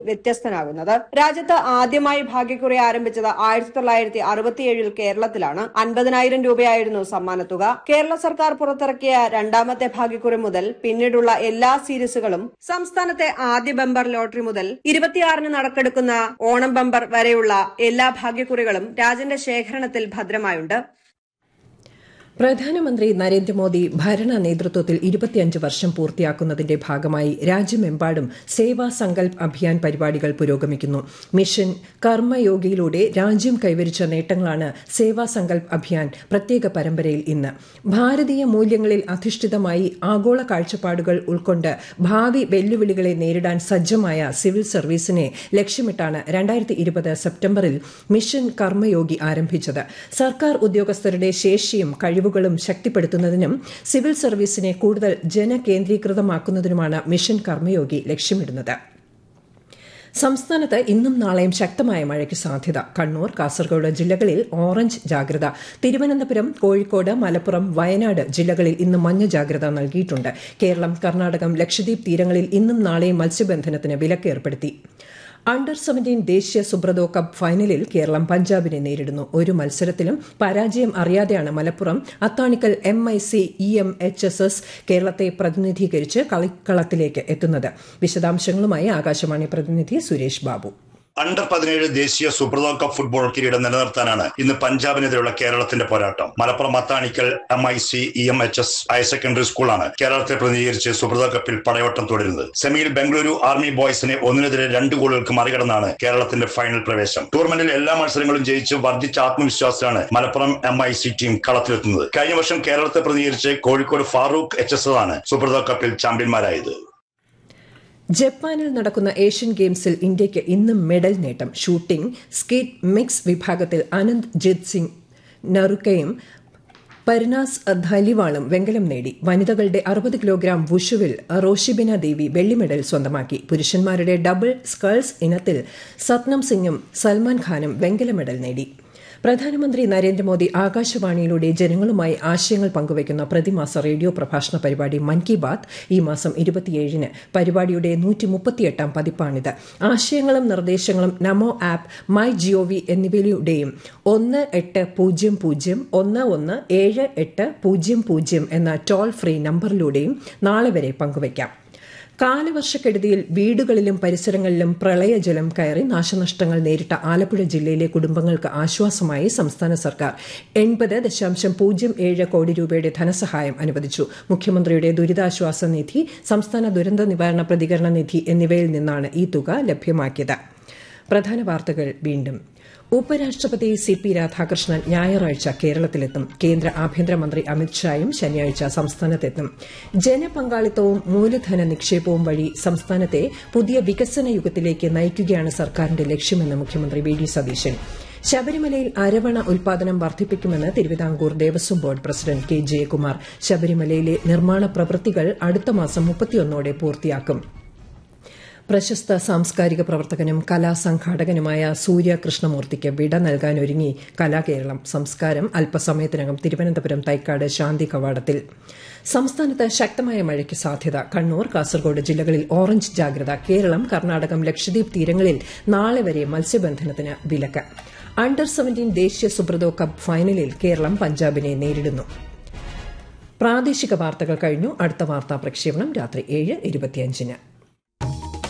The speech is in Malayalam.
വ്യത്യസ്തനാകുന്നത് രാജ്യത്ത് ആദ്യമായി ഭാഗ്യക്കുറി ആരംഭിച്ചത് ആയിരത്തി തൊള്ളായിരത്തി അറുപത്തിയേഴിൽ കേരളത്തിലാണ് അൻപതിനായിരം രൂപയായിരുന്നു സമ്മാനത്തുക കേരള സർക്കാർ പുറത്തിറക്കിയ രണ്ടാമത്തെ ഭാഗ്യക്കുറി മുതൽ പിന്നീടുള്ള എല്ലാ സീരീസുകളും സംസ്ഥാനത്തെ ആദ്യ ബമ്പർ ലോട്ടറി മുതൽ ഇരുപത്തിയാറിന് നടക്കെടുക്കുന്ന ഓണം ബമ്പർ വരെയുള്ള എല്ലാ ഭാഗ്യക്കുറികളും രാജന്റെ ശേഖരണത്തിൽ ഭദ്രമായുണ്ട് പ്രധാനമന്ത്രി നരേന്ദ്രമോദി ഭരണ നേതൃത്വത്തിൽ ഇരുപത്തിയഞ്ച് വർഷം പൂർത്തിയാക്കുന്നതിന്റെ ഭാഗമായി രാജ്യമെമ്പാടും സേവാ സങ്കൽപ് അഭിയാൻ പരിപാടികൾ പുരോഗമിക്കുന്നു മിഷൻ കർമ്മയോഗിയിലൂടെ രാജ്യം കൈവരിച്ച നേട്ടങ്ങളാണ് സേവാ സങ്കൽപ് അഭിയാൻ പ്രത്യേക പരമ്പരയിൽ ഇന്ന് ഭാരതീയ മൂല്യങ്ങളിൽ അധിഷ്ഠിതമായി ആഗോള കാഴ്ചപ്പാടുകൾ ഉൾക്കൊണ്ട് ഭാവി വെല്ലുവിളികളെ നേരിടാൻ സജ്ജമായ സിവിൽ സർവീസിനെ ലക്ഷ്യമിട്ടാണ് രണ്ടായിരത്തി ഇരുപത് സെപ്റ്റംബറിൽ മിഷൻ കർമ്മയോഗി ആരംഭിച്ചത് സർക്കാർ ഉദ്യോഗസ്ഥരുടെ ശേഷിയും കഴിവുകളും ശക്തിപ്പെടുത്തുന്നതിനും സിവിൽ സർവീസിനെ കൂടുതൽ ജനകേന്ദ്രീകൃതമാക്കുന്നതിനുമാണ് മിഷൻ കർമ്മയോഗി ലക്ഷ്യമിടുന്നത് സംസ്ഥാനത്ത് ഇന്നും നാളെയും ശക്തമായ മഴയ്ക്ക് സാധ്യത കണ്ണൂർ കാസർഗോഡ് ജില്ലകളിൽ ഓറഞ്ച് ജാഗ്രത തിരുവനന്തപുരം കോഴിക്കോട് മലപ്പുറം വയനാട് ജില്ലകളിൽ ഇന്ന് മഞ്ഞ ജാഗ്രത നൽകിയിട്ടുണ്ട് കേരളം കർണാടകം ലക്ഷദ്വീപ് തീരങ്ങളിൽ ഇന്നും നാളെയും മത്സ്യബന്ധനത്തിന് വിലക്ക് ഏർപ്പെടുത്തി അണ്ടർ സെവന്റീൻ ദേശീയ സുബ്രതോ കപ്പ് ഫൈനലിൽ കേരളം പഞ്ചാബിനെ നേരിടുന്നു ഒരു മത്സരത്തിലും പരാജയം അറിയാതെയാണ് Malappuram Athanikkal M I C E M H S S കേരളത്തെ പ്രതിനിധീകരിച്ച് കളിക്കളത്തിലേക്ക് എത്തുന്നത് വിശദാംശങ്ങളുമായി ആകാശവാണി പ്രതിനിധി സുരേഷ് ബാബു അണ്ടർ പതിനേഴ് ദേശീയ സുബ്രതോ കപ്പ് ഫുട്ബോൾ കിരീടം നിലനിർത്താനാണ് ഇന്ന് പഞ്ചാബിനെതിരെയുള്ള കേരളത്തിന്റെ പോരാട്ടം Malappuram Athanikkal M I C E M H S higher secondary സ്കൂളാണ് കേരളത്തെ പ്രതിനിധീകരിച്ച് സുബ്രതോ കപ്പിൽ പടയോട്ടം തുടരുന്നത് സെമിയിൽ ബംഗളൂരു ആർമി ബോയ്സിനെ ഒന്നിനെതിരെ രണ്ട് ഗോളുകൾക്ക് മറികടന്നാണ് കേരളത്തിന്റെ ഫൈനൽ പ്രവേശം ടൂർണമെന്റിൽ എല്ലാ മത്സരങ്ങളും ജയിച്ച് വർദ്ധിച്ച ആത്മവിശ്വാസത്തിലാണ് Malappuram M I C team കളത്തിലെത്തുന്നത് കഴിഞ്ഞ വർഷം കേരളത്തെ പ്രതിനിധീകരിച്ച് കോഴിക്കോട് ഫാറൂഖ് എച്ച് എസ് ആണ് സുബ്രതോ കപ്പിൽ ചാമ്പ്യന്മാരായത് ജപ്പാനിൽ നടക്കുന്ന ഏഷ്യൻ ഗെയിംസിൽ ഇന്ത്യയ്ക്ക് ഇന്നും മെഡൽ നേട്ടം ഷൂട്ടിംഗ് സ്കീറ്റ് മിക്സ് വിഭാഗത്തിൽ അനന്ത് ജിത് സിംഗ് നറുക്കയും പരിനാസ് ധലിവാളും വെങ്കലം നേടി വനിതകളുടെ അറുപത് കിലോഗ്രാം വുഷുവിൽ റോഷിബിന ദേവി വെള്ളി മെഡൽ സ്വന്തമാക്കി പുരുഷന്മാരുടെ ഡബിൾ സ്കൾസ് ഇനത്തിൽ സത്നം സിംഗും സൽമാൻ ഖാനും വെങ്കല മെഡൽ നേടി പ്രധാനമന്ത്രി നരേന്ദ്രമോദി ആകാശവാണിയിലൂടെ ജനങ്ങളുമായി ആശയങ്ങൾ പങ്കുവയ്ക്കുന്ന പ്രതിമാസ റേഡിയോ പ്രഭാഷണ പരിപാടി മൻ കി ബാത് ഈ മാസം ഇരുപത്തിയേഴിന് പരിപാടിയുടെ നൂറ്റി മുപ്പത്തിയെട്ടാം പതിപ്പാണിത് ആശയങ്ങളും നിർദ്ദേശങ്ങളും നമോ ആപ്പ് മൈ ജിഒവി എന്നിവയിലൂടെയും ഒന്ന് എട്ട് പൂജ്യം പൂജ്യം ഒന്ന് ഒന്ന് ഏഴ് എട്ട് പൂജ്യം പൂജ്യം എന്ന ടോൾ ഫ്രീ നമ്പറിലൂടെയും നാളെ വരെ പങ്കുവയ്ക്കാം കാലവർഷക്കെടുതിയിൽ വീടുകളിലും പരിസരങ്ങളിലും പ്രളയജലം കയറി നാശനഷ്ടങ്ങൾ നേരിട്ട ആലപ്പുഴ ജില്ലയിലെ കുടുംബങ്ങൾക്ക് ആശ്വാസമായി സംസ്ഥാന സർക്കാർ എൺപത് ദശാംശം പൂജ്യം ഏഴ് കോടി രൂപയുടെ ധനസഹായം അനുവദിച്ചു മുഖ്യമന്ത്രിയുടെ ദുരിതാശ്വാസ നിധി സംസ്ഥാന ദുരന്ത നിവാരണ പ്രതികരണ നിധി എന്നിവയിൽ നിന്നാണ് ഈ തുക ലഭ്യമാക്കിയത് പ്രധാന വാർത്തകൾ വീണ്ടും ഉപരാഷ്ട്രപതി സി പി രാധാകൃഷ്ണൻ ഞായറാഴ്ച കേരളത്തിലെത്തും കേന്ദ്ര ആഭ്യന്തരമന്ത്രി അമിത്ഷായും ശനിയാഴ്ച സംസ്ഥാനത്തെത്തും ജനപങ്കാളിത്തവും മൂലധന നിക്ഷേപവും വഴി സംസ്ഥാനത്തെ പുതിയ വികസന യുഗത്തിലേക്ക് നയിക്കുകയാണ് സർക്കാരിന്റെ ലക്ഷ്യമെന്ന് മുഖ്യമന്ത്രി വി ഡി സതീശൻ ശബരിമലയിൽ അരവണ ഉൽപാദനം വർദ്ധിപ്പിക്കുമെന്ന് Thiruvithamkoor Devaswom board president K Jayakumar ശബരിമലയിലെ നിർമ്മാണ പ്രവൃത്തികൾ അടുത്ത മാസം മുപ്പത്തിയൊന്നോടെ പൂർത്തിയാക്കും പ്രശസ്ത സാംസ്കാരിക പ്രവർത്തകനും കലാസംഘാടകനുമായ സൂര്യ കൃഷ്ണമൂർത്തിക്ക് വിട നൽകാനൊരുങ്ങി കലാകേരളം സംസ്കാരം അല്പസമയത്തിനകം തിരുവനന്തപുരം തൈക്കാട് ശാന്തി കവാടത്തിൽ സംസ്ഥാനത്ത് ശക്തമായ മഴയ്ക്ക് സാധ്യത കണ്ണൂർ കാസർഗോഡ് ജില്ലകളിൽ ഓറഞ്ച് ജാഗ്രത കേരളം കർണാടകം ലക്ഷദ്വീപ് തീരങ്ങളിൽ നാളെ വരെ മത്സ്യബന്ധനത്തിന് വിലക്ക് അണ്ടർ സെവന്റീൻ ദേശീയ സുബ്രതോ കപ്പ് ഫൈനലിൽ കേരളം പഞ്ചാബിനെ നേരിടുന്നു പ്രാദേശിക വാർത്തകൾ കഴിഞ്ഞു അടുത്ത വാർത്താ പ്രക്ഷേപണം രാത്രി ഏഴ് ഇരുപത്തിയഞ്ചിന്